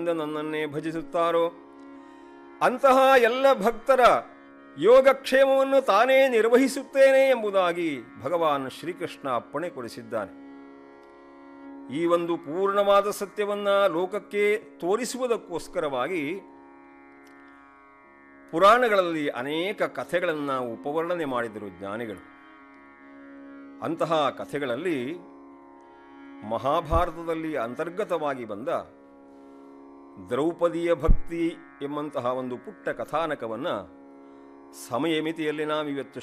ನನ್ನನ್ನೇ ಭಜಿಸುತ್ತಾರೋ ಅಂತಹ ಎಲ್ಲ ಭಕ್ತರ ಯೋಗಕ್ಷೇಮವನ್ನು ತಾನೇ ನಿರ್ವಹಿಸುತ್ತೇನೆ ಎಂಬುದಾಗಿ ಭಗವಾನ್ ಶ್ರೀಕೃಷ್ಣ ಅಪ್ಪಣೆ ಕೊಡಿಸಿದ್ದಾನೆ ಈ ಒಂದು ಪೂರ್ಣವಾದ ಸತ್ಯವನ್ನ ಲೋಕಕ್ಕೆ ತೋರಿಸುವುದಕ್ಕೋಸ್ಕರವಾಗಿ ಪುರಾಣಗಳಲ್ಲಿ ಅನೇಕ ಕಥೆಗಳನ್ನು ಉಪವರ್ಣನೆ ಮಾಡಿದರು ಜ್ಞಾನಿಗಳು ಅಂತಹ ಕಥೆಗಳಲ್ಲಿ ಮಹಾಭಾರತದಲ್ಲಿ ಅಂತರ್ಗತವಾಗಿ ಬಂದ ದ್ರೌಪದಿಯ ಭಕ್ತಿ ಎಂಬಂತಹ ಒಂದು ಪುಟ್ಟ ಕಥಾನಕವನ್ನು ಸಮಯ ಮಿತಿಯಲ್ಲಿ ನಾವಿವತ್ತು